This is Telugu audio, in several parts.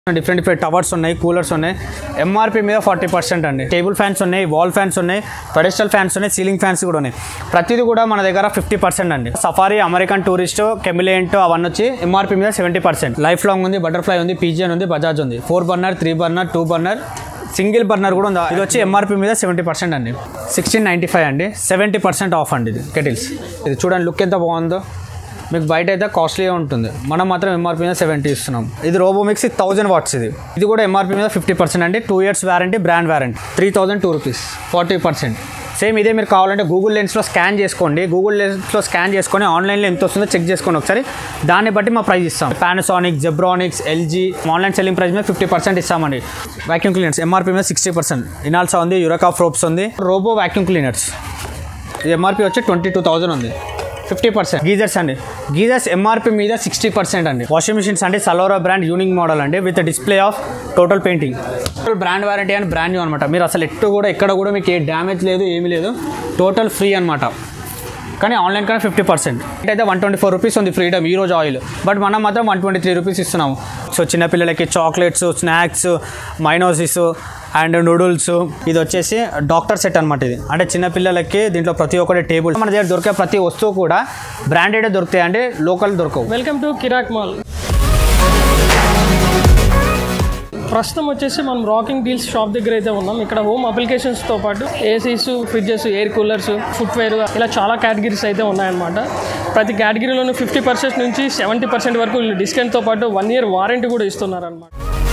డిఫరెంట్ డిఫరెంట్ టవర్స్ ఉన్నాయి కూలర్స్ ఉన్నాయి ఎంఆర్పి మీద ఫార్టీ పర్సెంట్ అండి టేబుల్ ఫ్యాన్స్ ఉన్నాయి వాల్ ఫ్యాన్స్ ఉన్నాయి పెడెస్టల్ ఫ్యాన్స్ ఉన్నాయి సీలింగ్ ఫ్యాన్స్ కూడా ఉన్నాయి ప్రతిదీ కూడా మన దగ్గర ఫిఫ్టీ పర్సెంట్ అండి సఫారీ అమెరికన్ టూరిస్ట్ కెమిలియంట్ అవన్నీ వచ్చి ఎంఆర్పి మీద సెవెంటీ పర్సెంట్ లైఫ్ లాంగ్ ఉంది బటర్ఫ్లై ఉంది పీజియన్ ఉంది బజాజ్ ఉంది four burner three burner two burner single burner కూడా ఉంది ఇది వచ్చి ఎంఆర్పి మీద సెవెంటీ పర్సెంట్ అండి సిక్స్టీన్ నైంటీ ఫైవ్ అండి సెవెంటీ పర్సెంట్ ఆఫ్ అండి ఇది కెటిల్స్ ఇది చూడండి లుక్ ఎంత బాగుందో మీకు బయట అయితే కాస్ట్లీగా ఉంటుంది మనం మాత్రం ఎంఆర్పీ మీద సెవెంటీ ఇస్తున్నాం ఇది రోబో మిక్స్ ఇది థౌజండ్ వాట్స్ ఇది ఇది కూడా ఎంఆర్పీ మీద ఫిఫ్టీ పర్సెంట్ అండి two years warranty brand warranty three thousand two rupees forty percent same ఇదే మీరు కావాలంటే గూగుల్ లెన్స్లో స్కాన్ చేసుకోండి గూగుల్ లెన్స్లో స్కాన్ చేసుకొని ఆన్లైన్లో ఎంత వస్తుందో చెక్ చేసుకోండి ఒకసారి దాన్ని బట్టి మా ప్రైస్ ఇస్తాం Panasonic Zebronics LG online selling price మీద ఫిఫ్టీ పర్సెంట్ ఇస్తామండి వాక్యూమ్ క్లీనర్స్ ఎంఆర్పీ మీద సిక్స్టీ పర్సెంట్ ఇనాల్సా ఉంది యురకా ఫ్రోప్స్ ఉంది రోబో వాక్యూమ్ క్లీనర్స్ ఎంఆర్పి వచ్చి ట్వంటీ టూ థౌజండ్ ఉంది ఫిఫ్టీ పర్సెంట్ గీజర్స్ అండి గీజర్స్ ఎంఆర్పి మీద సిక్స్టీ పర్సెంట్ అండి వాషింగ్ మిషన్స్ అంటే సలోరా బ్రాండ్ యూనిక్ మోడల్ అండి with display of total painting total brand warranty and brand new అనమాట మీరు అసలు ఎట్టు కూడా ఎక్కడ కూడా మీకు ఏ డ్యామేజ్ లేదు ఏమీ లేదు టోటల్ ఫ్రీ అనమాట కానీ ఆన్లైన్ కన్నా ఫిఫ్టీ పర్సెంట్ అయితే వన్ ట్వంటీ ఫోర్ రూపీస్ ఉంది ఫ్రీడమ్ ఈ రోజు ఆయిల్ బట్ మనం మాత్రం వన్ ట్వంటీ త్రీ రూపీస్ ఇస్తున్నాము సో చిన్నపిల్లలకి చాక్లెట్స్ స్నాక్స్ మైనోసిస్ అండ్ నూడిల్స్ ఇది వచ్చేసి డాక్టర్ సెట్ అనమాట ఇది అంటే చిన్నపిల్లలకి దీంట్లో ప్రతి ఒక్కటి టేబుల్ మన దగ్గర దొరికే ప్రతి వస్తువు కూడా బ్రాండెడ్ దొరుకుతాయి అంటే లోకల్ దొరకవు వెల్కమ్ టు కిరాక్ మాల్ ప్రస్తుతం వచ్చేసి మనం రాకింగ్ డీల్స్ షాప్ దగ్గర అయితే ఉన్నాం ఇక్కడ హోమ్ అప్లికేషన్స్తో పాటు ACs fridges air coolers footwear ఇలా చాలా కేటగిరీస్ అయితే ఉన్నాయన్నమాట ప్రతి కేటగిరీలోనూ ఫిఫ్టీ పర్సెంట్ నుంచి సెవెంటీ పర్సెంట్ వరకు వీళ్ళు డిస్కౌంట్తో పాటు వన్ ఇయర్ వారంటీ కూడా ఇస్తున్నారన్నమాట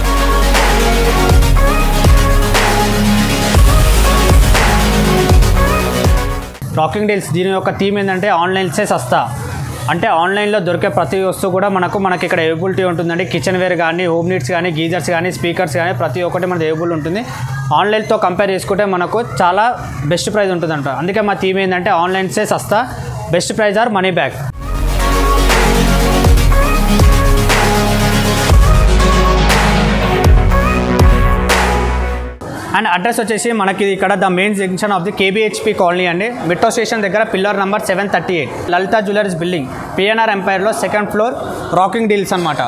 రాకింగ్ డీల్స్ దీని యొక్క థీమ్ ఏంటంటే ఆన్లైన్సే సస్తా అంటే ఆన్లైన్లో దొరికే ప్రతి వస్తువు కూడా మనకు మనకి ఇక్కడ అవైబిలిటీ ఉంటుందండి కిచెన్ వేర్ కానీ హోమ్ నీడ్స్ కానీ గీజర్స్ కానీ స్పీకర్స్ కానీ ప్రతి ఒక్కటి మనది అవైబుల్ ఉంటుంది ఆన్లైన్తో కంపేర్ చేసుకుంటే మనకు చాలా బెస్ట్ ప్రైస్ ఉంటుందంట అందుకే మా థీమ్ ఏంటంటే ఆన్లైన్సే సస్తా best price or money back and address వచ్చేసి మనకి ఇక్కడ the main junction of the KBHP colony అండి మెట్రో స్టేషన్ దగ్గర pillar number seven thirty eight Lalitha jewellers building PNR ఎంపైర్లో సెకండ్ ఫ్లోర్ రాకింగ్ డీల్స్ అనమాట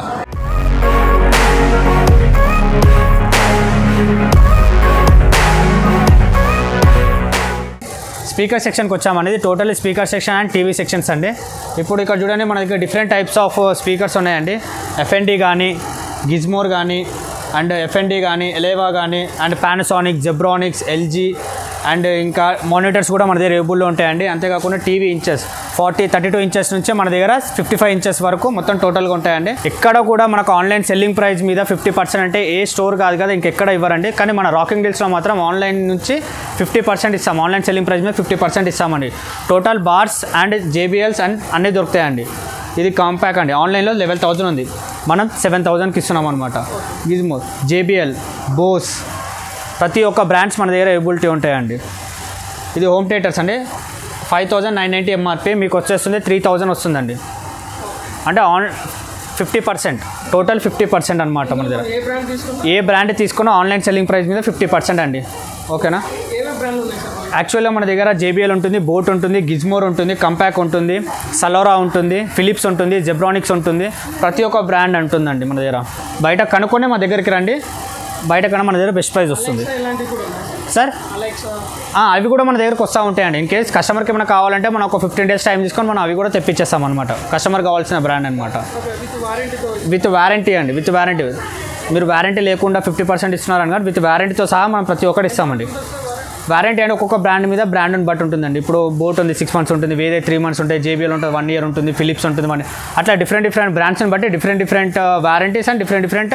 స్పీకర్ సెక్షన్కి వచ్చామనేది total speaker section and TV sections అండి ఇప్పుడు ఇక్కడ చూడండి మన దగ్గర డిఫరెంట్ టైప్స్ ఆఫ్ స్పీకర్స్ ఉన్నాయండి ఎఫ్ఎన్డి కానీ గిజ్మోర్ కానీ అండ్ ఎఫ్ఎన్డి కానీ ఎలేవా కానీ and Panasonic Zebronics LG and ఇంకా మానిటర్స్ కూడా మన దగ్గర అవైబుల్లో ఉంటాయండి అంతేకాకుండా TV inches forty thirty two inches నుంచి మన దగ్గర ఫిఫ్టీ ఫైవ్ ఇంచెస్ వరకు మొత్తం టోటల్గా ఉంటాయండి ఎక్కడ కూడా మనకు ఆన్లైన్ సెల్లింగ్ ప్రైస్ మీద ఫిఫ్టీ పర్సెంట్ అంటే ఏ స్టోర్ కాదు కదా ఇంకెక్కడ ఇవ్వరండి కానీ మన రాకింగ్ డీల్స్లో మాత్రం ఆన్లైన్ నుంచి ఫిఫ్టీ పర్సెంట్ ఇస్తాం ఆన్లైన్ సెల్లింగ్ ప్రైస్ మీద ఫిఫ్టీ పర్సెంట్ ఇస్తామండి total bars and JBLs and అన్నీ దొరుకుతాయండి ఇది కాంపాక్ అండి ఆన్లైన్లో లెవెల్ థౌసండ్ ఉంది మనం సెవెన్ థౌసండ్కి ఇస్తున్నాం అనమాట గిజ్మో జేబిఎల్ బోస్ ప్రతి ఒక్క బ్రాండ్స్ మన దగ్గర అవైబిలిటీ ఉంటాయండి ఇది హోమ్ థియేటర్స్ అండి five thousand nine ninety MRP మీకు వచ్చేస్తుంది త్రీ థౌజండ్ వస్తుందండి అంటే on fifty percent total fifty percent అనమాట మన దగ్గర ఏ బ్రాండ్ తీసుకున్నా ఏ బ్రాండ్ తీసుకున్నా ఆన్లైన్ సెల్లింగ్ ప్రైస్ మీద ఫిఫ్టీ పర్సెంట్ అండి ఓకేనా ఏవే బ్రాండ్ ఉన్నాయి సార్ యాక్చువల్గా మన దగ్గర జేబిఎల్ ఉంటుంది బోట్ ఉంటుంది గిజ్మోర్ ఉంటుంది కంపాక్ ఉంటుంది సలోరా ఉంటుంది ఫిలిప్స్ ఉంటుంది జెబ్రానిక్స్ ఉంటుంది ప్రతి ఒక్క బ్రాండ్ ఉంటుందండి మన దగ్గర బయట కనుక్కొని మా దగ్గరికి రండి బయట కన్నా మన దగ్గర బెస్ట్ ప్రైస్ వస్తుంది ఇలాంటివి కూడా ఉన్నాయి సార్ అలెక్సా ఆ, అవి కూడా మన దగ్గరకు వస్తూ ఉంటాయండి ఇన్ కేస్ కస్టమర్కి ఏమైనా కావాలంటే మనం ఒక ఫిఫ్టీన్ డేస్ టైం తీసుకొని మనం అవి కూడా తెప్పించేస్తాం అనమాట కస్టమర్ కావాల్సిన బ్రాండ్ అనమాట విత్ వారంటీతో విత్ వారంటీ అండి విత్ వారంటీ మీరు వారంటీ లేకుండా ఫిఫ్టీ పర్సెంట్ ఇస్తున్నారు కానీ విత్ వారంటీతో సహా మనం ప్రతి ఒక్కటి ఇస్తామండి వారంటీ అంటే ఒక్కొక్క బ్రాండ్ మీద బ్రాండ్ని బట్టి ఉంటుందండి ఇప్పుడు బోట్ ఉంది సిక్స్ మంత్స్ ఉంటుంది వేరే త్రీ మంత్స్ ఉంటాయి జేబీఎల్ ఉంటుంది వన్ ఇయర్ ఉంటుంది ఫిలిప్స్ ఉంటుంది వన్ అట్లా డిఫరెంట్ డిఫరెంట్ బ్రాండ్స్ని బట్టి different different warranties and different different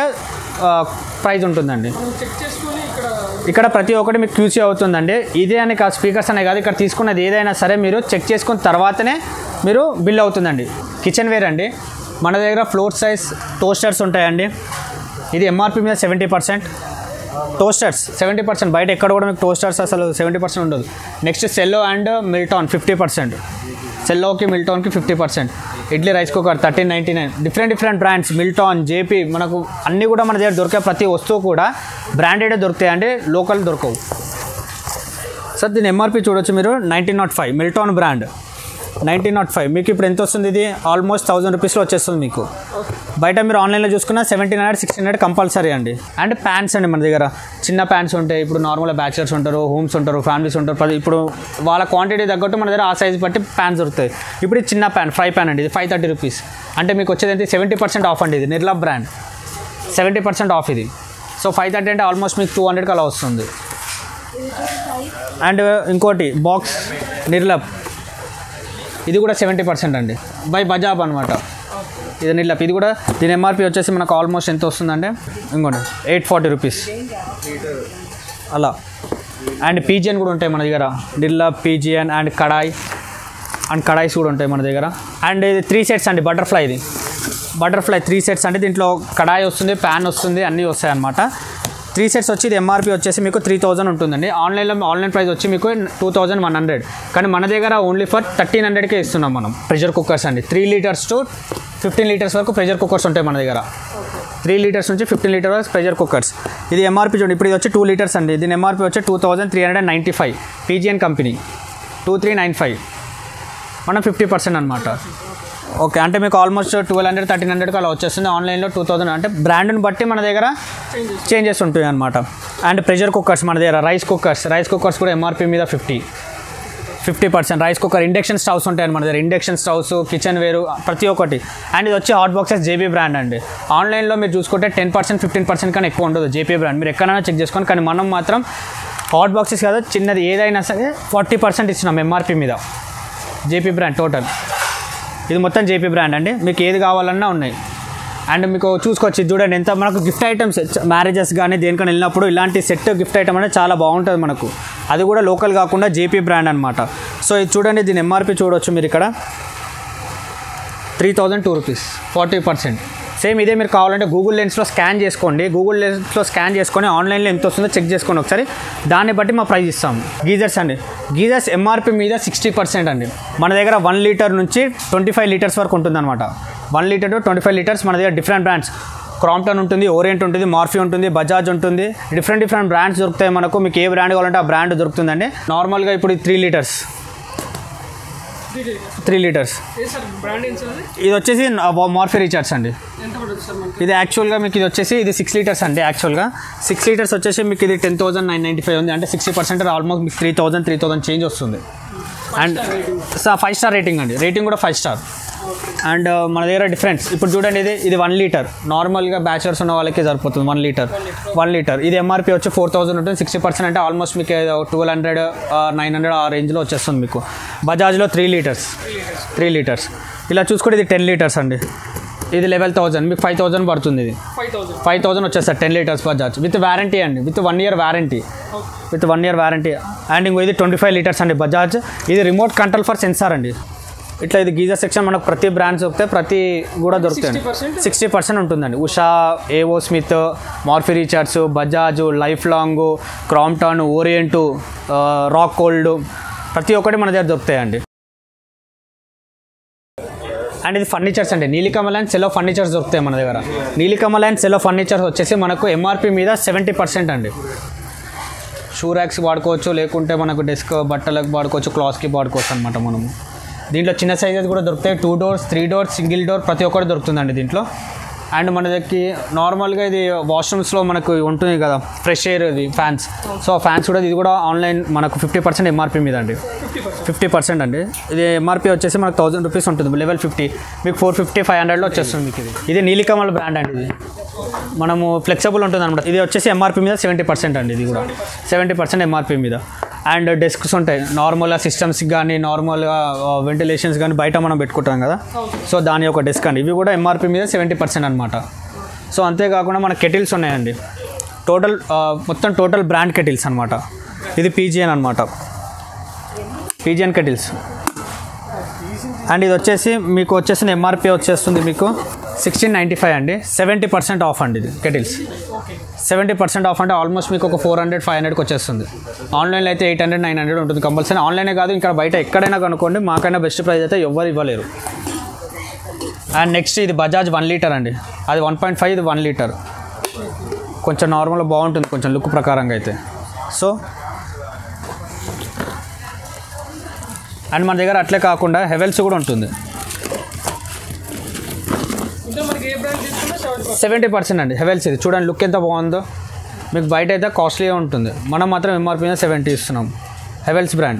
price ఉంటుందండి చెక్ చేసుకొని ఇక్కడ ఇక్కడ ప్రతి ఒక్కటి మీకు క్యూసీ అవుతుందండి ఇదే అని కాదు స్పీకర్స్ అనే కాదు ఇక్కడ తీసుకున్నది ఏదైనా సరే మీరు చెక్ చేసుకున్న తర్వాతనే మీరు బిల్ అవుతుందండి కిచెన్ వేర్ అండి మన దగ్గర ఫ్లోర్ సైజ్ టోస్టర్స్ ఉంటాయండి ఇది ఎంఆర్పి మీద seventy percent toasters seventy percent బయట ఎక్కడ కూడా మీకు టోస్టర్స్ అసలు సెవెంటీ పర్సెంట్ ఉండదు next Cello and Milton fifty percent సెల్లోకి మిల్టాన్కి fifty percent idli rice cooker thirteen ninety nine different different brands Milton JP మనకు అన్నీ కూడా మన దగ్గర దొరికే ప్రతి వస్తువు కూడా బ్రాండెడే దొరుకుతాయండి లోకల్ దొరకవు సార్ దీని ఎంఆర్పి చూడొచ్చు మీరు nineteen nought five Milton brand nineteen nought five మీకు ఇప్పుడు ఎంత వస్తుంది ఇది ఆల్మోస్ట్ థౌసండ్ రూపీస్లో వచ్చేస్తుంది మీకు బయట మీరు ఆన్లైన్లో చూసుకున్న seventeen hundred sixteen hundred compulsory అండి అండ్ ప్యాంట్స్ అండి మన దగ్గర చిన్న ప్యాంట్స్ ఉంటాయి ఇప్పుడు నార్మల్గా బ్యాచులర్స్ ఉంటారు హోమ్స్ ఉంటారు ఫ్యామిలీస్ ఉంటారు ప్రతి- ఇప్పుడు వాళ్ళ క్వాంటిటీ తగ్గట్టు మన దగ్గర ఆ సైజ్ బట్టి ప్యాంట్స్ దొరుకుతాయి ఇప్పుడు ఇది చిన్న ప్యాంట్ ఫ్రై ప్యాన్ అండి ఇది ఫైవ్ థర్టీ రూపీస్ అంటే మీకు వచ్చేది ఏంటి సెవెంటీ పర్సెంట్ ఆఫ్ అండి ఇది నిర్లా బ్రాండ్ సెవెంటీ పర్సెంట్ ఆఫ్ ఇది సో ఫైవ్ థర్టీ అంటే ఆల్మోస్ట్ మీకు టూ హండ్రెడ్కి అలా వస్తుంది అండ్ ఇంకోటి బాక్స్ నిర్లప్ ఇది కూడా సెవెంటీ పర్సెంట్ అండి బై బజాబ్ అనమాట ఇది నిర్లప్ ఇది కూడా దీని ఎంఆర్పి వచ్చేసి మనకు ఆల్మోస్ట్ ఎంత వస్తుందంటే ఇంకోటి ఎయిట్ ఫార్టీ రూపీస్ అలా అండ్ పీజియన్ కూడా ఉంటాయి మన దగ్గర Nirlep Pigeon and kadai and kadais కూడా ఉంటాయి మన దగ్గర అండ్ ఇది త్రీ సెట్స్ అండి బటర్ఫ్లై ఇది బటర్ఫ్లై త్రీ సెట్స్ అంటే దీంట్లో కడాయి వస్తుంది ప్యాన్ వస్తుంది అన్నీ వస్తాయి అనమాట త్రీ సెట్స్ వచ్చి ఇది ఎంఆర్పి వచ్చేసి మీకు త్రీ థౌజండ్ ఉంటుందండి ఆన్లైన్లో ఆన్లైన్ ప్రైస్ వచ్చి మీకు టూ థౌజండ్ వన్ హండ్రెడ్ కానీ మన దగ్గర ఓన్లీ ఫర్ థర్టీన్ హండ్రెడ్కే ఇస్తున్నాం మనం ప్రెషర్ కుక్కర్స్ అండి three litres to fifteen litres వరకు ప్రెషర్ కుక్కర్స్ ఉంటాయి మన దగ్గర త్రీ లీటర్స్ నుంచి ఫిఫ్టీన్ లీటర్ వరకు ప్రెషర్ కుక్కర్స్ ఇది ఎంఆర్పి చూడండి ఇప్పుడు ఇది వచ్చి టూ లీటర్స్ అండి దీని ఎంఆర్పి వచ్చి two thousand three hundred ninety five Pigeon company two three nine five మనం ఫిఫ్టీ పర్సెంట్ అనమాట ఓకే అంటే మీకు ఆల్మోస్ట్ ట్వెల్వ్ హండ్రెడ్ థర్టీన్ హండ్రెడ్కి అలా వచ్చేస్తుంది ఆన్లైన్లో టూ థౌసండ్ అంటే బ్రాండ్ని బట్టి మన దగ్గర చేంజెస్ ఉంటాయి అనమాట అండ్ ప్రెషర్ కుక్కర్స్ మన దగ్గర రైస్ కుక్కర్స్ రైస్ కుక్కర్స్ కూడా ఎంఆర్పి మీద fifty fifty percent rice cooker induction stoves ఉంటాయి మన దగ్గర ఇండక్షన్ స్టవ్స్ కిచెన్ వేరు ప్రతి ఒక్కటి అండ్ ఇది వచ్చి హాట్ బాక్సెస్ జేబీ బ్రాండ్ అండి ఆన్లైన్లో మీరు చూసుకుంటే టెన్ పర్సెంట్ ఫిఫ్టీన్ పర్సెంట్ కన్నా ఎక్కువ ఉండదు జేపీ బ్రాండ్ మీరు ఎక్కడైనా చెక్ చేసుకోండి కానీ మనం మాత్రం హాట్ బాక్సెస్ కదా చిన్నది ఏదైనా సరే ఫార్టీ పర్సెంట్ ఇచ్చినాం ఎంఆర్పి మీద జేపీ బ్రాండ్ టోటల్ ఇది మొత్తం జేపీ బ్రాండ్ అండి మీకు ఏది కావాలన్నా ఉన్నాయి అండ్ మీకు చూసుకోవచ్చు ఇది చూడండి ఎంత మనకు గిఫ్ట్ ఐటమ్స్ మ్యారేజెస్ కానీ దేనికైనా వెళ్ళినప్పుడు ఇలాంటి సెట్ గిఫ్ట్ ఐటమ్ అనేది చాలా బాగుంటుంది మనకు అది కూడా లోకల్ కాకుండా జేపీ బ్రాండ్ అనమాట సో ఇది చూడండి దీని ఎంఆర్పి చూడవచ్చు మీరు ఇక్కడ three thousand two rupees forty percent same ఇదే మీరు కావాలంటే గూగుల్ లెన్స్లో స్కాన్ చేసుకోండి గూగుల్ లెన్స్లో స్కాన్ చేసుకొని ఆన్లైన్లో ఎంత వస్తుందో చెక్ చేసుకోండి ఒకసారి దాన్ని బట్టి మా ప్రైస్ ఇస్తాం గీజర్స్ అండి గీజర్స్ ఎంఆర్పి మీద సిక్స్టీ పర్సెంట్ అండి మన దగ్గర వన్ లీటర్ నుంచి ట్వంటీ ఫైవ్ లీటర్స్ వరకు ఉంటుందన్నమాట one litre to twenty five litres మన దగ్గర డిఫరెంట్ బ్రాండ్స్ క్రాంప్టన్ ఉంటుంది ఓరియంట్ ఉంటుంది మార్ఫీ ఉంటుంది బజాజ్ ఉంటుంది డిఫరెంట్ డిఫరెంట్ బ్రాండ్స్ దొరుకుతాయి మనకు మీకు ఏ బ్రాండ్ కావాలంటే ఆ బ్రాండ్ దొరుకుతుందండి నార్మల్గా ఇప్పుడు త్రీ లీటర్స్ త్రీ లీటర్స్ ఏ సార్ బ్రాండ్ ఏం సార్ అది? ఇది వచ్చేసి మార్ఫీ రీచార్జ్ అండి ఎంత పడుతుంది సార్ మనకి ఇది యాక్చువల్గా మీకు ఇది వచ్చేసి ఇది సిక్స్ లీటర్స్ అండి యాక్చువల్గా సిక్స్ లీటర్స్ వచ్చేసి మీకు ఇది ten thousand nine ninety five ఉంది అంటే సిక్స్టీ పర్సెంట్ ఆల్మోస్ట్ మీకు three thousand three thousand change వస్తుంది and sir five star rating అండి రేటింగ్ కూడా ఫైవ్ స్టార్ అండ్ మన దగ్గర డిఫరెన్స్ ఇప్పుడు చూడండి ఇది ఇది వన్ లీటర్ నార్మల్గా బ్యాచులర్స్ ఉన్న వాళ్ళకి సరిపోతుంది వన్ లీటర్ వన్ లీటర్ ఇది ఎంఆర్పి వచ్చి ఫోర్ థౌసండ్ ఉంటుంది సిక్స్టీ పర్సెంట్ అంటే ఆల్మోస్ట్ మీకు ట్వెల్వ్ హండ్రెడ్ నైన్ హండ్రెడ్ ఆ రేంజ్లో వచ్చేస్తుంది మీకు బజాజ్లో త్రీ లీటర్స్ త్రీ లీటర్స్ ఇలా చూసుకుంటే ఇది టెన్ లీటర్స్ అండి ఇది లెవెల్ థౌసండ్ మీకు ఫైవ్ థౌసండ్ పడుతుంది ఇది ఫైవ్ థౌసండ్ ఫైవ్ థౌసండ్ వచ్చేస్తారు ten litres Bajaj with warranty అండి with one year warranty with one year warranty and ఇంకో ఇది ట్వంటీ ఫైవ్ లీటర్స్ అండి బజాజ్ ఇది రిమోట్ కంట్రోల్ ఫర్ సెన్సార్ అండి ఇట్లా ఇది గీజర్ సెక్షన్ మనకు ప్రతి బ్రాండ్స్ దొరికితే ప్రతి కూడా దొరుకుతాయండి 60% సిక్స్టీ పర్సెంట్ ఉంటుందండి Usha A O Smith Morphy Richards Bajaj Lifelong Crompton Orient Racold ప్రతి ఒక్కటి మన దగ్గర దొరుకుతాయండి అండ్ ఇది ఫర్నిచర్స్ అండి నీలికమల్ అండ్ సెలో ఫర్నిచర్స్ దొరుకుతాయి మన దగ్గర నీలికమల్ అండ్ సెలో ఫర్నిచర్స్ వచ్చేసి మనకు ఎంఆర్పి మీద సెవెంటీ పర్సెంట్ అండి షూ ర్యాక్స్ వాడుకోవచ్చు లేకుంటే మనకు డెస్క్ బట్టలకు వాడుకోవచ్చు క్లాత్స్కి వాడుకోవచ్చు అనమాట మనము దీంట్లో చిన్న సైజెస్ కూడా దొరుకుతాయి two doors three doors single door ప్రతి ఒక్కటి దొరుకుతుందండి దీంట్లో అండ్ మన దగ్గరికి నార్మల్గా ఇది వాష్రూమ్స్లో మనకు ఉంటుంది కదా ఫ్రెష్ ఎయిర్ ఇది ఫ్యాన్స్ సో ఫ్యాన్స్ కూడా ఇది కూడా ఆన్లైన్ మనకు ఫిఫ్టీ పర్సెంట్ ఎంఆర్పి మీద అండి ఫిఫ్టీ పర్సెంట్ ఫిఫ్టీ పర్సెంట్ అండి ఇది ఎంఆర్పి వచ్చేసి మనకు థౌసండ్ రూపీస్ ఉంటుంది లెవెల్ ఫిఫ్టీ మీకు ఫోర్ ఫిఫ్టీ ఫైవ్ హండ్రెడ్లో వచ్చేస్తుంది మీకు ఇది ఇది నీలికమల్ బ్రాండ్ అండి ఇది మనము ఫ్లెక్సిబుల్ ఉంటుంది అనమాట ఇది వచ్చేసి ఎంఆర్పి మీద సెవెంటీ పర్సెంట్ అండి ఇది కూడా సెవెంటీ పర్సెంట్ ఎంఆర్పి మీద అండ్ డెస్క్స్ ఉంటాయి నార్మల్గా సిస్టమ్స్కి కానీ నార్మల్గా వెంటిలేషన్స్ కానీ బయట మనం పెట్టుకుంటాం కదా సో దాని యొక్క డెస్క్ అండి ఇవి కూడా ఎంఆర్పి మీద సెవెంటీ పర్సెంట్ అనమాట సో అంతేకాకుండా మన కెటిల్స్ ఉన్నాయండి టోటల్ మొత్తం టోటల్ బ్రాండ్ కెటిల్స్ అనమాట ఇది పీజిఎన్ అనమాట పీజిఎన్ కెటిల్స్ అండ్ ఇది వచ్చేసి మీకు వచ్చేసిన ఎంఆర్పి వచ్చేస్తుంది మీకు సిక్స్టీన్ నైంటీ ఫైవ్ అండి సెవెంటీ పర్సెంట్ ఆఫ్ అండి ఇది కెటిల్స్ సెవెంటీ పర్సెంట్ ఆఫ్ అంటే ఆల్మోస్ట్ మీకు ఒక ఫోర్ హండ్రెడ్ ఫైవ్ హండ్రెడ్కి వచ్చేస్తుంది ఆన్లైన్లో అయితే ఎయిట్ హండ్రెడ్ నైన్ హండ్రెడ్ ఉంటుంది కంపల్సరీ ఆన్లైనే కాదు ఇంకా బయట ఎక్కడైనా కనుక్కోండి మాకైనా బెస్ట్ ప్రైస్ అయితే ఎవ్వరు ఇవ్వలేరు అండ్ నెక్స్ట్ ఇది బజాజ్ వన్ లీటర్ అండి అది వన్ పాయింట్ ఫైవ్ ఇది వన్ లీటర్ కొంచెం నార్మల్గా బాగుంటుంది కొంచెం లుక్ ప్రకారంగా అయితే సో అండ్ మన దగ్గర అట్లే కాకుండా హెవెల్స్ కూడా ఉంటుంది ఇంకా మనకి ఏ బ్రాండ్ తీసుకున్నా సెవెంటీ సెవెంటీ పర్సెంట్ అండి హెవెల్స్ ఇది చూడండి లుక్ ఎంత బాగుందో మీకు బయట అయితే కాస్ట్లీగా ఉంటుంది మనం మాత్రం ఎంఆర్పీ మీద సెవెంటీ ఇస్తున్నాం హెవెల్స్ బ్రాండ్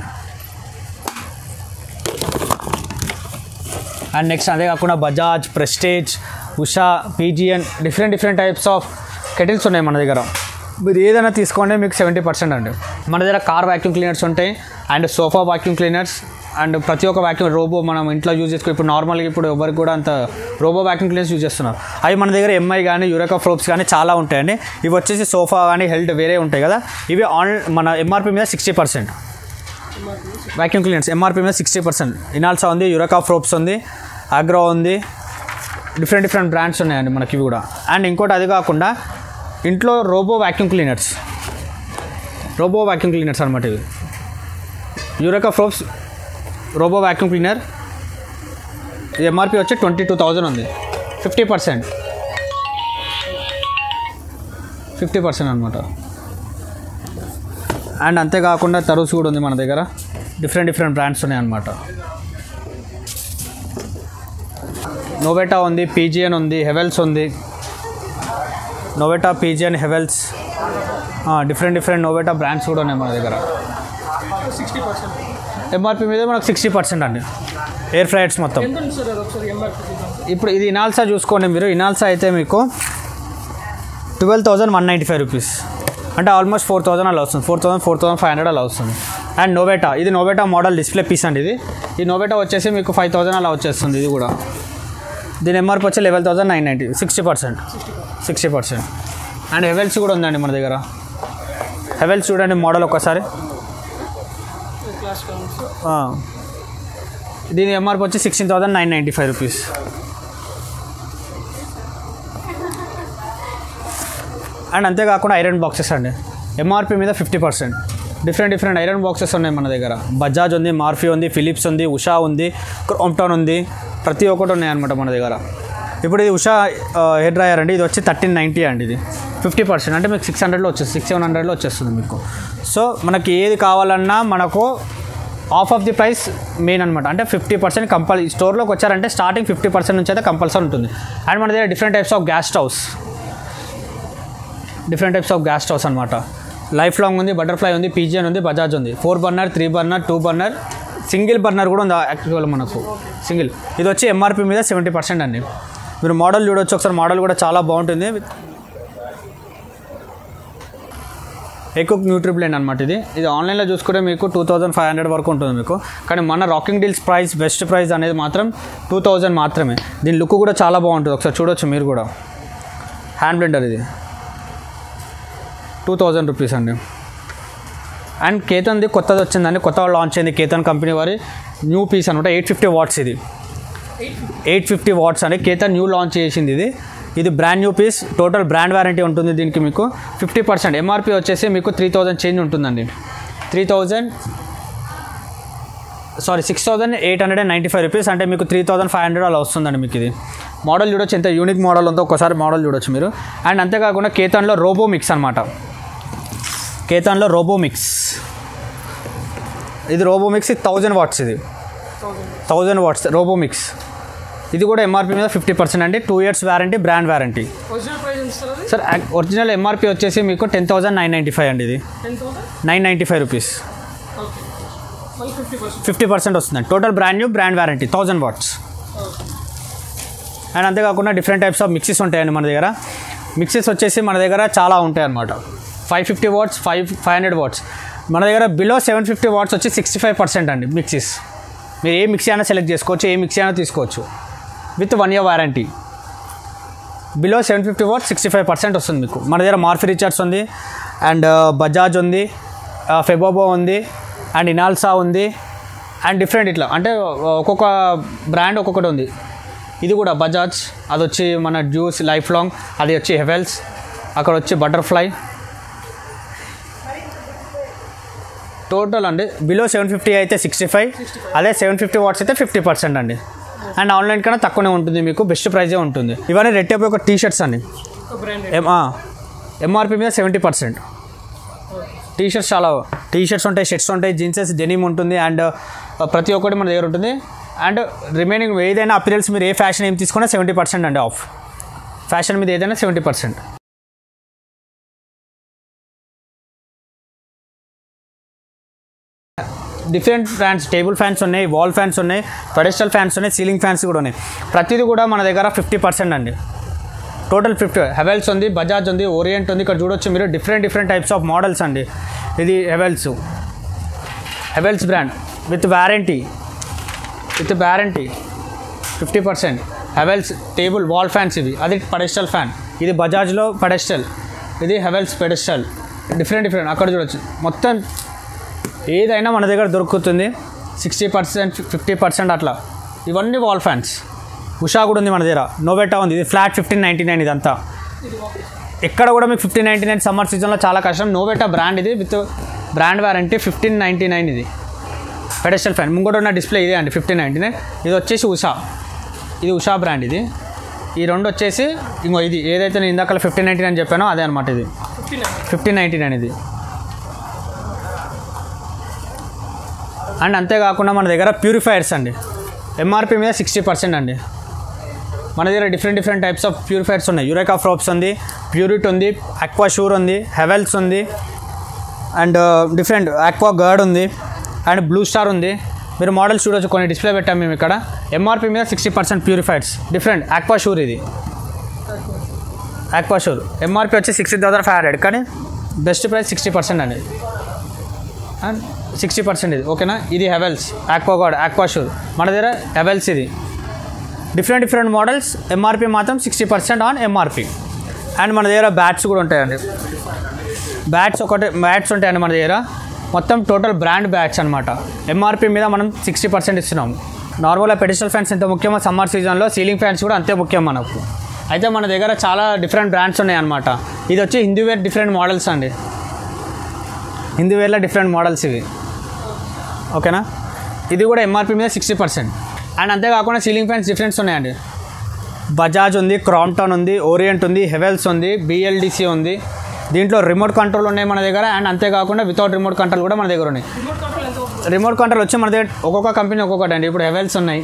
అండ్ నెక్స్ట్ అదే కాకుండా Bajaj Prestige Usha Pigeon different different types of kettles ఉన్నాయి మన దగ్గర మీరు ఏదైనా తీసుకోండి మీకు సెవెంటీ పర్సెంట్ అండి మన దగ్గర కార్ వాక్యూమ్ క్లీనర్స్ ఉంటాయి and sofa vacuum cleaners and ప్రతి ఒక్క వాక్యూమ్ రోబో మనం ఇంట్లో యూజ్ చేసుకో ఇప్పుడు నార్మల్గా ఇప్పుడు ఎవరికి కూడా అంత రోబో వాక్యూమ్ క్లీనర్స్ యూజ్ చేస్తున్నారు అవి మన దగ్గర ఎంఐ కానీ యూరకా ఫ్లోప్స్ కానీ చాలా ఉంటాయండి ఇవి వచ్చేసి సోఫా కానీ హెల్త్ వేరే ఉంటాయి కదా ఇవి ఆన్ మన ఎంఆర్పి మీద sixty percent vacuum cleaners MRP మీద సిక్స్టీ పర్సెంట్ ఇనాల్సా ఉంది యురకా ఫ్రోప్స్ ఉంది అగ్రో ఉంది డిఫరెంట్ డిఫరెంట్ బ్రాండ్స్ ఉన్నాయండి మనకి ఇవి కూడా అండ్ ఇంకోటి అది కాకుండా ఇంట్లో robo vacuum cleaners robo vacuum cleaners అనమాట ఇవి Eureka Forbes robo vacuum cleaner MRP వచ్చి ట్వంటీ టూ థౌజండ్ ఉంది ఫిఫ్టీ పర్సెంట్ ఫిఫ్టీ పర్సెంట్ అనమాట అండ్ అంతేకాకుండా తరుస్ కూడా ఉంది మన దగ్గర డిఫరెంట్ డిఫరెంట్ బ్రాండ్స్ ఉన్నాయి అనమాట నోవెటా ఉంది పీజియన్ ఉంది హెవెల్స్ ఉంది Novita Pigeon Havells different different Novita brands కూడా ఉన్నాయి మన దగ్గర సిక్స్టీ పర్సెంట్ ఎంఆర్పి మీద మనకు సిక్స్టీ పర్సెంట్ అండి ఎయిర్ ఫ్రైడ్స్ మొత్తం ఎంత ఉంది సార్ అది ఒకసారి ఎంఆర్పీ చూద్దాం ఇప్పుడు ఇది ఇనాల్సా చూసుకోండి మీరు ఇనాల్సా అయితే మీకు twelve thousand one ninety five rupees అంటే ఆల్మోస్ట్ ఫోర్ థౌసండ్ అలా వస్తుంది four thousand four thousand five hundred అలా వస్తుంది అండ్ నోవేటా ఇది నోవేటా మోడల్ డిస్ప్లే పీస్ అండి ఇది ఈ నోవేటా వచ్చేసి మీకు ఫైవ్ థౌసండ్ అలా వచ్చేస్తుంది ఇది కూడా దీని ఎంఆర్పి వచ్చి eleven thousand nine ninety sixty percent sixty percent and Havells కూడా ఉందండి మన దగ్గర హెవెల్స్ చూడండి మోడల్ ఒకసారి క్లాస్ కావచ్చు ఆ. దీని ఎంఆర్పి వచ్చి sixteen thousand nine ninety five rupees and అంతేకాకుండా ఐరన్ బాక్సెస్ అండి ఎంఆర్పి మీద fifty percent different different iron boxes ఉన్నాయి మన దగ్గర బజాజ్ ఉంది మార్ఫీ ఉంది ఫిలిప్స్ ఉంది ఉషా ఉంది క్రోమ్టాన్ ఉంది ప్రతి ఒక్కటి ఉన్నాయి అనమాట మన దగ్గర ఇప్పుడు ఇది ఉషా హెయిర్ డ్రైయర్ అండి ఇది వచ్చి థర్టీన్ నైంటీ అండి ఇది ఫిఫ్టీ పర్సెంట్ అంటే మీకు సిక్స్ హండ్రెడ్లో వచ్చేస్తుంది సిక్స్ సెవెన్ హండ్రెడ్లో వచ్చేస్తుంది మీకు సో మనకి ఏది కావాలన్నా మనకు ఆఫ్ ఆఫ్ ది ప్రైస్ మెయిన్ అనమాట అంటే ఫిఫ్టీ పర్సెంట్ కంపల్ స్టోర్లోకి వచ్చారంటే స్టార్టింగ్ ఫిఫ్టీ పర్సెంట్ నుంచి అయితే కంపల్సరీ ఉంటుంది అండ్ మన దగ్గర different types of gas stoves different types of gas stoves అనమాట లైఫ్ లాంగ్ ఉంది బటర్ఫ్లై ఉంది పీజియన్ ఉంది బజాజ్ ఉంది four burner three burner two burner single burner కూడా ఉంది యాక్చువల్ మనకు సింగిల్ ఇది వచ్చి ఎంఆర్పి మీద సెవెంటీ పర్సెంట్ అండి మీరు మోడల్ చూడొచ్చు ఒకసారి మోడల్ కూడా చాలా బాగుంటుంది ఎక్కువ న్యూట్రిబ్లెండ్ అనమాట ఇది ఇది ఆన్లైన్లో చూసుకుంటే మీకు టూ థౌజండ్ ఫైవ్ హండ్రెడ్ వరకు ఉంటుంది మీకు కానీ మన rocking deals price best price అనేది మాత్రం టూ థౌజండ్ మాత్రమే దీని లుక్ కూడా చాలా బాగుంటుంది ఒకసారి చూడొచ్చు మీరు కూడా హ్యాండ్ బ్లెండర్ ఇది టూ థౌజండ్ రూపీస్ అండి అండ్ కేతన్ది కొత్తది వచ్చిందండి కొత్తగా లాంచ్ అయింది కేతన్ కంపెనీ వారి న్యూ పీస్ అనమాట ఎయిట్ ఫిఫ్టీ వాట్స్ ఇది ఎయిట్ ఫిఫ్టీ వాట్స్ అని కేతన్ న్యూ లాంచ్ చేసింది ఇది ఇది brand new piece total brand warranty ఉంటుంది దీనికి మీకు ఫిఫ్టీ పర్సెంట్ ఎంఆర్పి వచ్చేసి మీకు త్రీ థౌజండ్ చేంజ్ ఉంటుందండి three thousand sorry six thousand eight hundred and ninety five rupees అంటే మీకు త్రీ థౌసండ్ ఫైవ్ హండ్రెడ్ అలా వస్తుందండి మీకు ఇది మోడల్ చూడొచ్చు ఎంత యూనిక్ మోడల్ ఉందో ఒకసారి మోడల్ చూడొచ్చు మీరు అండ్ అంతేకాకుండా కేతన్లో రోబో మిక్స్ అనమాట కేతన్లో రోబో మిక్స్ ఇది రోబో మిక్స్ ఇది థౌజండ్ వాట్స్ ఇది థౌజండ్ వాట్స్ రోబో మిక్స్ ఇది కూడా ఎంఆర్పి మీద ఫిఫ్టీ పర్సెంట్ అండి two years warranty brand warranty original price ఎంత సార్ అది సార్ ఒరిజినల్ ఎంఆర్పి వచ్చేసి మీకు ten thousand nine ninety five అండి ఇది ten thousand nine ninety five rupees okay మళ్ళీ ఫిఫ్టీ పర్సెంట్ ఫిఫ్టీ పర్సెంట్ వస్తుందండి total brand new brand warranty thousand watts and అంతేకాకుండా డిఫరెంట్ టైప్స్ ఆఫ్ మిక్సీస్ ఉంటాయండి మన దగ్గర మిక్సీస్ వచ్చేసి మన దగ్గర చాలా ఉంటాయి అన్నమాట five fifty watts five five hundred watts మన దగ్గర బిలో సెవెన్ ఫిఫ్టీ వాట్స్ వచ్చి సిక్స్టీ ఫైవ్ పర్సెంట్ అండి మిక్సీస్ మీరు ఏ మిక్సీ అయినా సెలెక్ట్ చేసుకోవచ్చు ఏ మిక్సీ అయినా తీసుకోవచ్చు with one year warranty below seven fifty watts sixty five percent వస్తుంది మీకు మన దగ్గర మార్ఫీ రిచార్డ్స్ ఉంది అండ్ బజాజ్ ఉంది ఫెబోబో ఉంది అండ్ ఇనాల్సా ఉంది అండ్ డిఫరెంట్ ఇట్లా అంటే ఒక్కొక్క బ్రాండ్ ఒక్కొక్కటి ఉంది ఇది కూడా బజాజ్ అది వచ్చి మన జ్యూస్ లైఫ్ లాంగ్ అది వచ్చి హెవెల్స్ అక్కడ వచ్చి బటర్ఫ్లై టోటల్ అండి బిలో సెవెన్ ఫిఫ్టీ అయితే సిక్స్టీ ఫైవ్ అదే సెవెన్ ఫిఫ్టీ వాట్స్ అయితే ఫిఫ్టీ పర్సెంట్ అండి అండ్ ఆన్లైన్ కన్నా తక్కువనే ఉంటుంది మీకు బెస్ట్ ప్రైజే ఉంటుంది ఇవన్నీ రెడ్ టైప్ ఒక టీ షర్ట్స్ అండి బ్రాండ్ ఎం ఎంఆర్పి మీద సెవెంటీ పర్సెంట్ టీ షర్ట్స్ చాలా టీ షర్ట్స్ ఉంటాయి షర్ట్స్ ఉంటాయి జీన్సెస్ డెనిమ్ ఉంటుంది అండ్ ప్రతి ఒక్కటి మన దగ్గర ఉంటుంది అండ్ రిమైనింగ్ ఏదైనా అపీరియల్స్ మీరు ఏ ఫ్యాషన్ ఏం తీసుకున్నా సెవెంటీ పర్సెంట్ అండి ఆఫ్ ఫ్యాషన్ మీద ఏదైనా seventy percent different fans table fans ఉన్నాయి వాల్ ఫ్యాన్స్ ఉన్నాయి పెడెస్టల్ ఫ్యాన్స్ ఉన్నాయి సీలింగ్ ఫ్యాన్స్ కూడా ఉన్నాయి ప్రతిదీ కూడా మన దగ్గర ఫిఫ్టీ పర్సెంట్ అండి టోటల్ ఫిఫ్టీ హెవెల్స్ ఉంది బజాజ్ ఉంది ఓరియంట్ ఉంది ఇక్కడ చూడొచ్చు మీరు different different types of models అండి ఇది Havells Havells brand with warranty with warranty fifty percent Havells table wall fans ఇవి అది పెడెస్టల్ ఫ్యాన్ ఇది బజాజ్లో పెడెస్టల్ ఇది హెవెల్స్ పెడెస్టల్ డిఫరెంట్ డిఫరెంట్ అక్కడ చూడొచ్చు మొత్తం ఏదైనా మన దగ్గర దొరుకుతుంది సిక్స్టీ పర్సెంట్ ఫిఫ్టీ పర్సెంట్ అట్లా ఇవన్నీ వాల్ ఫ్యాన్స్ ఉషా కూడా ఉంది మన దగ్గర నోవెటా ఉంది ఇది ఫ్లాట్ ఫిఫ్టీన్ నైంటీ నైన్ ఇదంతా ఎక్కడ కూడా మీకు ఫిఫ్టీన్ నైంటీ నైన్ సమ్మర్ సీజన్లో చాలా కష్టం నోవెటా బ్రాండ్ ఇది with brand warranty fifteen ninety nine ఇది పెడెస్టల్ ఫ్యాన్ ముంగట ఉన్న డిస్ప్లే ఇదే అండి ఫిఫ్టీన్ నైంటీ నైన్ ఇది వచ్చేసి ఉషా ఇది ఉషా బ్రాండ్ ఇది ఈ రెండు వచ్చేసి ఇంకో ఇది ఏదైతే నేను ఇందాక ఫిఫ్టీన్ నైంటీ నైన్ చెప్పానో అదే అనమాట ఇది fifty nine fifteen ninety nine ఇది అండ్ అంతేకాకుండా మన దగ్గర ప్యూరిఫైయర్స్ అండి ఎంఆర్పి మీద సిక్స్టీ పర్సెంట్ అండి మన దగ్గర different different types of purifiers ఉన్నాయి యూరేకా ఫ్రోప్స్ ఉంది ప్యూరిట్ ఉంది అక్వా షూర్ ఉంది హెవెల్స్ ఉంది అండ్ డిఫరెంట్ అక్వా గర్డ్ ఉంది అండ్ బ్లూ స్టార్ ఉంది మీరు మోడల్స్ చూడొచ్చు కొన్ని డిస్ప్లే పెట్టాం మేము ఇక్కడ ఎంఆర్పి మీద sixty percent purifiers different Aqua Sure ఇది అక్వా షూర్ ఎంఆర్పి వచ్చి సిక్స్టీ థౌసండ్ ఫైవ్ హండ్రెడ్ కానీ బెస్ట్ ప్రైస్ సిక్స్టీ పర్సెంట్ అండి అండ్ సిక్స్టీ పర్సెంట్ ఇది ఓకేనా ఇది హెవెల్స్ ఆక్వాగార్డ్ ఆక్వాషూర్ మన దగ్గర హెవెల్స్ ఇది డిఫరెంట్ డిఫరెంట్ మోడల్స్ ఎంఆర్పి మాత్రం sixty percent on MRP and మన దగ్గర బ్యాట్స్ కూడా ఉంటాయండి బ్యాట్స్ ఒకటి బ్యాట్స్ ఉంటాయండి మన దగ్గర మొత్తం టోటల్ బ్రాండ్ బ్యాట్స్ అనమాట ఎంఆర్పి మీద మనం సిక్స్టీ పర్సెంట్ ఇస్తున్నాం నార్మల్గా పెడిషనల్ ఫ్యాన్స్ ఎంత ముఖ్యమో సమ్మర్ సీజన్లో సీలింగ్ ఫ్యాన్స్ కూడా అంతే ముఖ్యం మనకు అయితే మన దగ్గర చాలా డిఫరెంట్ బ్రాండ్స్ ఉన్నాయి అనమాట ఇది వచ్చి హిందీ వేర్ డిఫరెంట్ మోడల్స్ అండి హిందీ వేర్లో డిఫరెంట్ మోడల్స్ ఇవి ఓకేనా ఇది కూడా ఎంఆర్పి మీద సిక్స్టీ పర్సెంట్ అండ్ అంతేకాకుండా సీలింగ్ ఫ్యాన్స్ డిఫరెన్స్ ఉన్నాయండి బజాజ్ ఉంది క్రాంప్టన్ ఉంది ఓరియంట్ ఉంది హెవెల్స్ ఉంది బిఎల్డిసి ఉంది దీంట్లో రిమోట్ కంట్రోల్ ఉన్నాయి మన దగ్గర అండ్ అంతేకాకుండా వితౌట్ రిమోట్ కంట్రోల్ కూడా మన దగ్గర ఉన్నాయి రిమోట్ కంట్రోల్ ఎంత అవుతుంది? రిమోట్ కంట్రోల్ వచ్చి మన దగ్గర ఒక్కొక్క కంపెనీ ఒక్కొక్కటి అండి ఇప్పుడు హెవెల్స్ ఉన్నాయి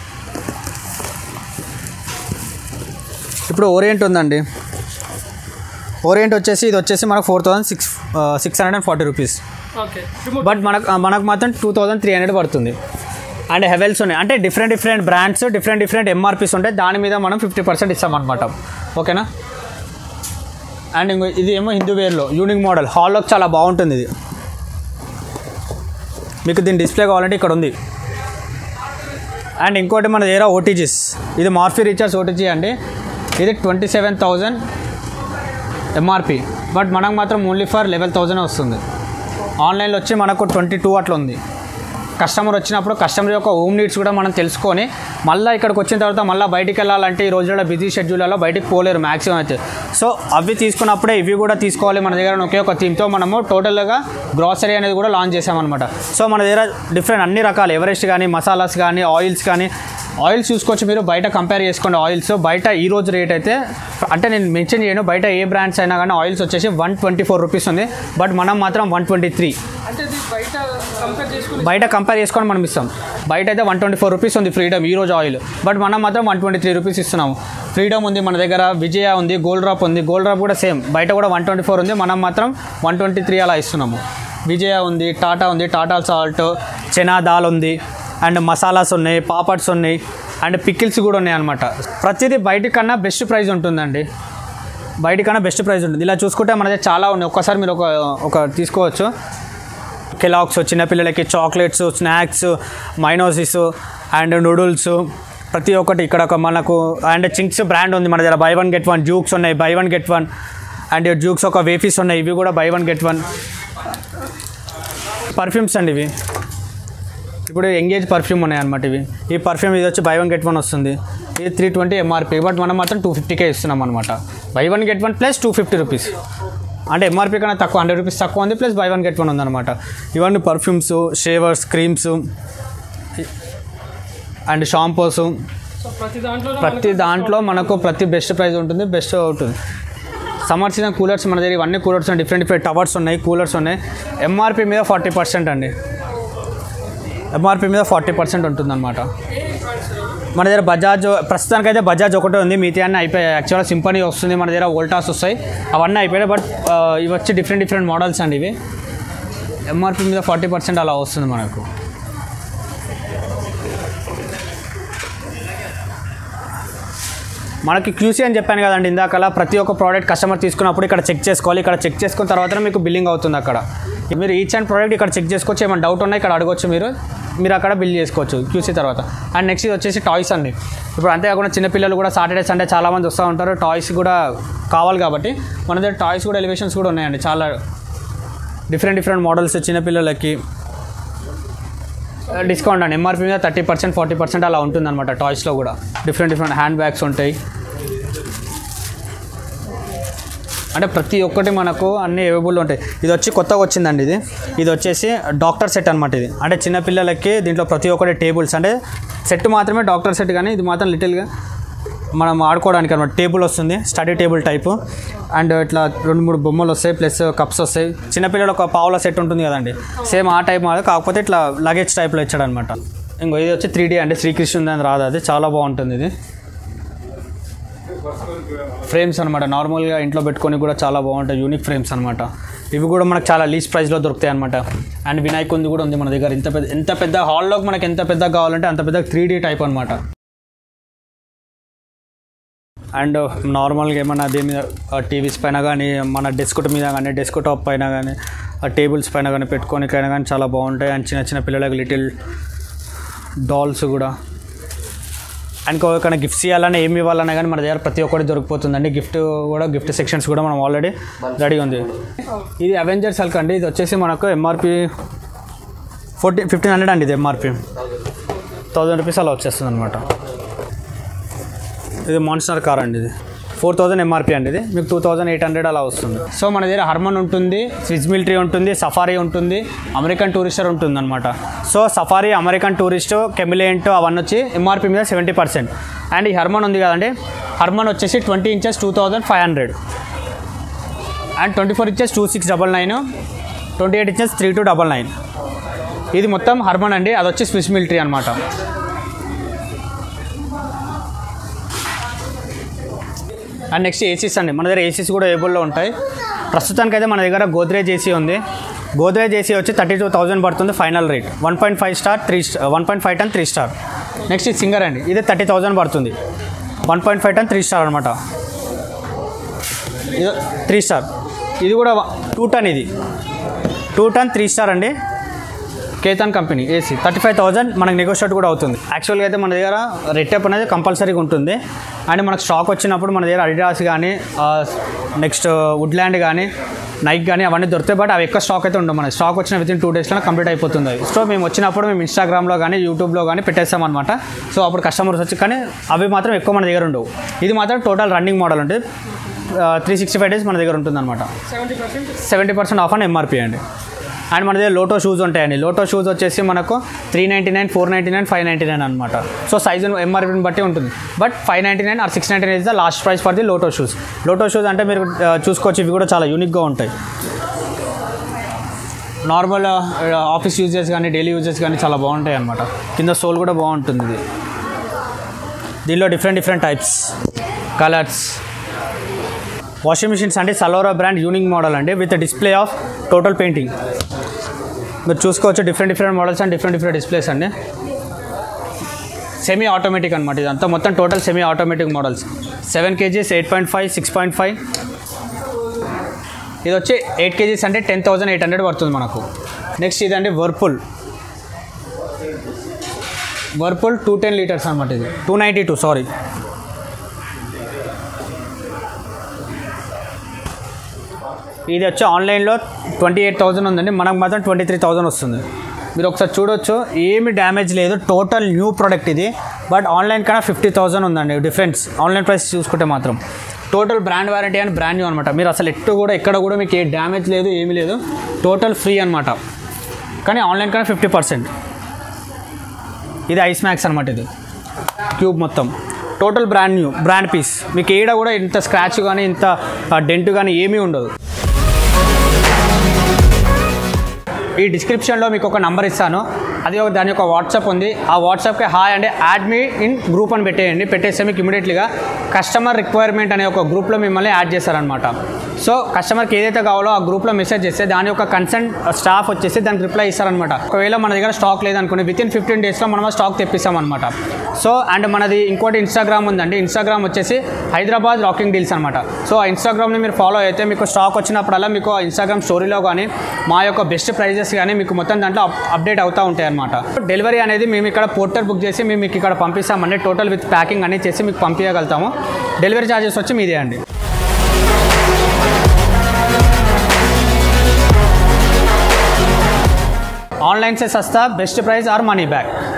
ఇప్పుడు ఓరియంట్ ఉందండి ఓరియంట్ వచ్చేసి ఇది వచ్చేసి మనకు four thousand six six hundred and forty rupees okay remote but మనకు మనకు మాత్రం టూ థౌజండ్ త్రీ హండ్రెడ్ పడుతుంది అండ్ హెవెల్స్ ఉన్నాయి అంటే different different brands different different MRPs ఉంటాయి దాని మీద మనం ఫిఫ్టీ పర్సెంట్ ఇస్తామన్నమాట ఓకేనా అండ్ ఇంకో ఇది ఏమో హిందూ వేర్లో యూనిక్ మోడల్ హాల్లోకి చాలా బాగుంటుంది ఇది మీకు దీని డిస్ప్లే కావాలంటే ఇక్కడ ఉంది అండ్ ఇంకోటి మన దగ్గర ఓటీజీస్ ఇది మార్ఫీ రీచార్జ్ ఓటీజీ అండి ఇది twenty seven thousand MRP but మనకు మాత్రం ఓన్లీ ఫర్ లెవెల్ థౌజండ్ వస్తుంది ఆన్లైన్లో వచ్చి మనకు ట్వంటీ టూ అట్లా ఉంది కస్టమర్ వచ్చినప్పుడు కస్టమర్ యొక్క హోమ్ నీడ్స్ కూడా మనం తెలుసుకొని మళ్ళీ ఇక్కడికి వచ్చిన తర్వాత మళ్ళీ బయటికి వెళ్ళాలంటే ఈ రోజుల్లో బిజీ షెడ్యూల్లో బయటికి పోలేరు మ్యాక్సిమం అయితే సో అవి తీసుకున్నప్పుడే ఇవి కూడా తీసుకోవాలి మన దగ్గర ఒకే ఒక థీమ్తో మనము టోటల్గా గ్రాసరీ అనేది కూడా లాంచ్ చేసామన్నమాట సో మన దగ్గర డిఫరెంట్ అన్ని రకాలు ఎవరెస్ట్ కానీ మసాలాస్ కానీ ఆయిల్స్ కానీ ఆయిల్స్ చూసుకోవచ్చు మీరు బయట కంపేర్ చేసుకోండి ఆయిల్స్ బయట ఈ రోజు రేట్ అయితే అంటే నేను మెన్షన్ చేయను బయట ఏ బ్రాండ్స్ అయినా కానీ ఆయిల్స్ వచ్చేసి వన్ ట్వంటీ ఫోర్ రూపీస్ ఉంది బట్ మనం మాత్రం వన్ ట్వంటీ త్రీ అంటే ఇది బయట కంపేర్ చేసుకుని బయట కంపేర్ చేసుకొని మనం ఇస్తాం బయట అయితే వన్ ట్వంటీ ఫోర్ రూపీస్ ఉంది ఫ్రీడమ్ ఈ రోజు ఆయిల్ బట్ మనం మాత్రం వన్ ట్వంటీ త్రీ రూపీస్ ఇస్తున్నాము ఫ్రీడమ్ ఉంది మన దగ్గర విజయ ఉంది గోల్డ్ డ్రాప్ ఉంది గోల్డ్ డ్రాప్ కూడా సేమ్ బయట కూడా వన్ ట్వంటీ ఫోర్ ఉంది మనం మాత్రం వన్ ట్వంటీ త్రీ అలా ఇస్తున్నాము విజయ ఉంది టాటా ఉంది టాటా సాల్ట్ చెనా దాల్ ఉంది అండ్ మసాలాస్ ఉన్నాయి పాపడ్స్ ఉన్నాయి అండ్ పికిల్స్ కూడా ఉన్నాయి అనమాట ప్రతిదీ బయట కన్నా బెస్ట్ ప్రైస్ ఉంటుందండి బయట కన్నా బెస్ట్ ప్రైస్ ఉంటుంది ఇలా చూసుకుంటే మన దగ్గర చాలా ఉన్నాయి ఒక్కసారి మీరు ఒక ఒక తీసుకోవచ్చు కెలాక్స్ చిన్నపిల్లలకి చాక్లెట్స్ స్నాక్స్ మైనోసిస్ అండ్ నూడిల్స్ ప్రతి ఒక్కటి ఇక్కడ ఒక మనకు అండ్ చింక్స్ బ్రాండ్ ఉంది మన దగ్గర బై వన్ గెట్ వన్ జూక్స్ ఉన్నాయి buy one get one and జూక్స్ ఒక వేఫీస్ ఉన్నాయి ఇవి కూడా buy one get one perfumes అండి ఇవి ఇప్పుడు ఎంగేజ్ పర్ఫ్యూమ్ ఉన్నాయి అనమాట ఇవి ఈ పర్ఫ్యూమ్ ఇది వచ్చి బై వన్ గెట్ వన్ వస్తుంది ఇది త్రీ ట్వంటీ ఎంఆర్పి బట్ మనం మాత్రం టూ ఫిఫ్టీకే ఇస్తున్నాం అనమాట buy one get one plus two fifty rupees అంటే ఎంఆర్పి కన్నా తక్కువ హండ్రెడ్ రూపీస్ తక్కువ ఉంది plus buy one get one ఉందన్నమాట ఇవన్నీ perfumes shavers creams and shampoos so ప్రతి దాంట్లో ప్రతి దాంట్లో మనకు ప్రతి బెస్ట్ ప్రైస్ ఉంటుంది బెస్ట్ ఉంటుంది సమ్మర్ సీజన్ కూలర్స్ మన దగ్గర ఇవన్నీ కూలర్స్ ఉన్నాయి డిఫరెంట్ డిఫరెంట్ టవర్స్ ఉన్నాయి కూలర్స్ ఉన్నాయి ఎంఆర్పి మీద ఫార్టీ పర్సెంట్ అండి ఎంఆర్పి మీద ఫార్టీ పర్సెంట్ ఉంటుందన్నమాట మన దగ్గర బజాజ్ ప్రస్తుతానికైతే బజాజ్ ఒకటే ఉంది మిగతా అన్నీ అయిపోయాయి యాక్చువల్గా సింపనీ వస్తుంది మన దగ్గర వోల్టాస్ వస్తాయి అవన్నీ అయిపోయాయి బట్ ఆ, ఇవి వచ్చి డిఫరెంట్ డిఫరెంట్ మోడల్స్ అండి ఇవి ఎంఆర్పి మీద ఫార్టీ పర్సెంట్ అలా వస్తుంది మనకు మనకి క్యూసీ అని చెప్పాను కదండి ఇందాకలా ప్రతి ఒక్క ప్రోడక్ట్ కస్టమర్ తీసుకున్నప్పుడు ఇక్కడ చెక్ చేసుకోవాలి ఇక్కడ చెక్ చేసుకున్న తర్వాత మీకు బిల్లింగ్ అవుతుంది అక్కడ మీరు ఈచ్ అండ్ ప్రోడక్ట్ ఇక్కడ చెక్ చేసుకోవచ్చు ఏమైనా డౌట్ ఉన్నా ఇక్కడ అడగొచ్చు మీరు మీరు అక్కడ బిల్ చేసుకోవచ్చు క్యూసీ తర్వాత అండ్ నెక్స్ట్ ఇది వచ్చేసి టాయ్స్ అండి ఇప్పుడు అంతేకాకుండా చిన్నపిల్లలు కూడా సాటర్డే సండే చాలామంది వస్తూ ఉంటారు టాయ్స్ కూడా కావాలి కాబట్టి మన దగ్గర టాయ్స్ కూడా ఎలివేషన్స్ కూడా ఉన్నాయండి చాలా డిఫరెంట్ డిఫరెంట్ మోడల్స్ చిన్నపిల్లలకి డిస్కౌంట్ అండి ఎంఆర్పీ మీద థర్టీ పర్సెంట్ ఫార్టీ పర్సెంట్ అలా ఉంటుందన్నమాట టాయ్స్లో కూడా డిఫరెంట్ డిఫరెంట్ హ్యాండ్ బ్యాగ్స్ ఉంటాయి అంటే ప్రతి ఒక్కటి మనకు అన్ని అవైలబుల్ ఉంటాయి ఇది వచ్చి కొత్తగా వచ్చిందండి ఇది ఇది వచ్చేసి డాక్టర్ సెట్ అనమాట ఇది అంటే చిన్నపిల్లలకి దీంట్లో ప్రతి ఒక్కటి టేబుల్స్ అంటే సెట్ మాత్రమే డాక్టర్ సెట్ కానీ ఇది మాత్రం లిటిల్గా మనం ఆడుకోవడానికి అనమాట టేబుల్ వస్తుంది స్టడీ టేబుల్ టైపు అండ్ ఇట్లా రెండు మూడు బొమ్మలు వస్తాయి ప్లస్ కప్స్ వస్తాయి చిన్నపిల్లలు ఒక పావుల సెట్ ఉంటుంది కదండి సేమ్ ఆ టైప్ మాది కాకపోతే ఇట్లా లగేజ్ టైప్లో ఇచ్చాడు అనమాట ఇంకో ఇది వచ్చి త్రీ డీ అండి శ్రీకృష్ణుడు అని రాదు అది చాలా బాగుంటుంది ఇది ఫ్రేమ్స్ అనమాట నార్మల్గా ఇంట్లో పెట్టుకొని కూడా చాలా బాగుంటాయి యూనిక్ ఫ్రేమ్స్ అనమాట ఇవి కూడా మనకు చాలా లీస్ ప్రైస్లో దొరుకుతాయి అనమాట అండ్ వినాయకుంది కూడా ఉంది మన దగ్గర ఇంత పెద్ద ఎంత పెద్ద హాల్లోకి మనకి ఎంత పెద్ద కావాలంటే అంత పెద్ద త్రీ డీ టైప్ అనమాట అండ్ నార్మల్గా ఏమన్నా దేని మీద టీవీస్ పైన కానీ మన డెస్క్ మీద కానీ డెస్క్ టాప్ పైన కానీ టేబుల్స్ పైన కానీ పెట్టుకోనికైనా కానీ చాలా బాగుంటాయి అండ్ చిన్న చిన్న పిల్లలకి లిటిల్ డాల్స్ కూడా అండ్ ఎవరికైనా గిఫ్ట్స్ ఇవ్వాలన్నా ఏమి ఇవ్వాలన్నా కానీ మన దగ్గర ప్రతి ఒక్కటి దొరికిపోతుందండి గిఫ్ట్ కూడా గిఫ్ట్ సెక్షన్స్ కూడా మనం ఆల్రెడీ రెడీ ఉంది ఇది అవెంజర్స్ హల్క్ అండి ఇది వచ్చేసి మనకు ఎంఆర్పి ఫోర్టీ ఫిఫ్టీన్ హండ్రెడ్ అండి ఇది ఎంఆర్పి థౌజండ్ రూపీస్ అలా వచ్చేస్తుంది అనమాట ఇది మాన్స్టర్ కార్ అండి ఇది ఫోర్ థౌజండ్ ఎంఆర్పి అండి ఇది మీకు టూ థౌజండ్ ఎయిట్ హండ్రెడ్ అలా వస్తుంది సో మన దగ్గర హర్మన్ ఉంటుంది స్విజ్ మిలిటరీ ఉంటుంది సఫారీ ఉంటుంది అమెరికన్ టూరిస్టర్ ఉంటుంది అనమాట సో సఫారీ అమెరికన్ టూరిస్ట్ కెమిలియంట్ అవన్నీ వచ్చి ఎంఆర్పి మీద సెవెంటీ పర్సెంట్ అండ్ ఈ హర్మన్ ఉంది కదండి హర్మన్ వచ్చేసి twenty inches two thousand five hundred and twenty four inches two six double nine twenty eight inches three two double nine ఇది మొత్తం హర్మన్ అండి అది వచ్చి స్విస్ మిలిటరీ అనమాట అండ్ నెక్స్ట్ ఏసీస్ అండి మన దగ్గర ఏసీస్ కూడా ఏబుల్లో ఉంటాయి ప్రస్తుతానికి అయితే మన దగ్గర గోద్రేజ్ ఏసీ ఉంది గోద్రేజ్ ఏసీ వచ్చి థర్టీ టూ థౌజండ్ పడుతుంది final rate one point five star three one point five ton three star next ఇది సింగర్ అండి ఇది థర్టీ థౌజండ్ పడుతుంది one point five ton three star అనమాట ఇది త్రీ స్టార్ ఇది కూడా టూ టన్ ఇది టూ టన్ త్రీ స్టార్ అండి కేతాన్ company AC thirty five thousand మనకు నెగోషియేట్ కూడా అవుతుంది యాక్చువల్గా అయితే మన దగ్గర రెట్టెప్ అనేది కంపల్సరీగా ఉంటుంది అండ్ మనకు స్టాక్ వచ్చినప్పుడు మన దగ్గర అడిడాస్ కానీ నెక్స్ట్ వుడ్ల్యాండ్ కానీ నైక్ కానీ అవన్నీ దొరుకుతాయి బట్ అవి ఎక్కువ స్టాక్ అయితే ఉండవు మనకి స్టాక్ వచ్చిన విత్ ఇన్ టూ డేస్లో కంప్లీట్ అయిపోతుంది అవి సో మేము వచ్చినప్పుడు మేము ఇన్స్టాగ్రామ్లో కానీ యూట్యూబ్లో కానీ పెట్టేస్తాం అనమాట సో అప్పుడు కస్టమర్స్ వచ్చి కానీ అవి మాత్రం ఎక్కువ మన దగ్గర ఉండవు ఇది మాత్రం టోటల్ రన్నింగ్ మోడల్ ఉంటుంది త్రీ సిక్స్టీ ఫైవ్ డేస్ మన దగ్గర ఉంటుంది అనమాట seventy percent seventy percent off అని ఎంఆర్పి అండి అండ్ మన దగ్గర లోటో షూస్ ఉంటాయండి లోటో షూస్ వచ్చేసి మనకు three ninety nine four ninety nine five ninety nine అనమాట సో సైజు ఎంఆర్పిని బట్టి ఉంటుంది but five ninety nine or six ninety nine is the last price for the Lotto shoes Lotto shoes అంటే మీరు ఆ, చూసుకోవచ్చు ఇవి కూడా చాలా యూనిక్గా ఉంటాయి నార్మల్ ఆఫీస్ యూజెస్ కానీ డైలీ యూజెస్ కానీ చాలా బాగుంటాయి అనమాట కింద సోల్ కూడా బాగుంటుంది ఇది దీనిలో different different types colours washing machines అంటే సలోరా బ్రాండ్ యూనిక్ మోడల్ అండి with display of total painting మీరు చూసుకోవచ్చు different different models and different different displays అండి సెమీ ఆటోమేటిక్ అనమాట ఇదంతా మొత్తం total semi automatic models seven KGs eight point five six point five ఇది వచ్చి ఎయిట్ కేజీస్ అంటే టెన్ థౌజండ్ ఎయిట్ హండ్రెడ్ పడుతుంది మనకు నెక్స్ట్ ఇదండి Whirlpool Whirlpool two ten litres అనమాట ఇది టూ నైంటీ టూ సారీ ఇది వచ్చి ఆన్లైన్లో ట్వంటీ ఎయిట్ థౌజండ్ ఉందండి మనకు మాత్రం ట్వంటీ త్రీ థౌజండ్ వస్తుంది మీరు ఒకసారి చూడొచ్చు ఏమి డ్యామేజ్ లేదు టోటల్ న్యూ ప్రోడక్ట్ ఇది బట్ ఆన్లైన్ కన్నా ఫిఫ్టీ థౌజండ్ ఉందండి డిఫరెన్స్ ఆన్లైన్ ప్రైస్ చూసుకుంటే మాత్రం total brand warranty and brand new అనమాట మీరు అసలు ఎట్టు కూడా ఎక్కడ కూడా మీకు ఏ డ్యామేజ్ లేదు ఏమీ లేదు టోటల్ ఫ్రీ అనమాట కానీ ఆన్లైన్ కన్నా ఫిఫ్టీ పర్సెంట్ ఇది ఐస్ మ్యాక్స్ అనమాట ఇది క్యూబ్ మొత్తం total brand new brand piece మీకు ఏడ కూడా ఇంత స్క్రాచ్ కానీ ఇంత డెంట్ కానీ ఏమీ ఉండదు ఈ డిస్క్రిప్షన్లో మీకు ఒక నంబర్ ఇస్తాను అది ఒక దాని యొక్క వాట్సాప్ ఉంది ఆ వాట్సాప్కి హాయ్ అంటే యాడ్ మీ ఇన్ గ్రూప్ అని పెట్టేయండి పెట్టేస్తే మీకు ఇమీడియట్లీగా కస్టమర్ రిక్వైర్మెంట్ అనే ఒక గ్రూప్లో మిమ్మల్ని యాడ్ చేస్తారనమాట సో కస్టమర్కి ఏదైతే కావాలో ఆ గ్రూప్లో మెసేజ్ చేస్తే దాని యొక్క కన్సర్న్ స్టాఫ్ వచ్చేసి దానికి రిప్లై ఇస్తారనమాట ఒకవేళ మన దగ్గర స్టాక్ లేదనుకోండి విత్ ఇన్ ఫిఫ్టీన్ డేస్లో మనం ఆ స్టాక్ తెప్పిస్తామన్నమాట సో అండ్ మనది ఇంకోటి ఇన్స్టాగ్రామ్ ఉందండి ఇన్స్టాగ్రామ్ వచ్చేసి హైదరాబాద్ రాకింగ్ డీల్స్ అనమాట సో ఆ ఇన్స్టాగ్రామ్ని మీరు ఫాలో అయితే మీకు స్టాక్ వచ్చినప్పుడల్లా మీకు ఆ ఇన్స్టాగ్రామ్ స్టోరీలో కానీ మా యొక్క బెస్ట్ ప్రైజెస్ కానీ మీకు మొత్తం దాంట్లో అప్- అప్డేట్ అవుతూ ఉంటాయి అనమాట డెలివరీ అనేది మేము ఇక్కడ పోర్టర్ బుక్ చేసి మేము మీకు ఇక్కడ పంపిస్తామండి టోటల్ విత్ ప్యాకింగ్ అన్ని చేసి మీకు పంపించగలుగుతాము డెలివరీ ఛార్జెస్ వచ్చి మీదే అండి ऑनलाइन से सस्ता बेस्ट प्राइस और मनी बैक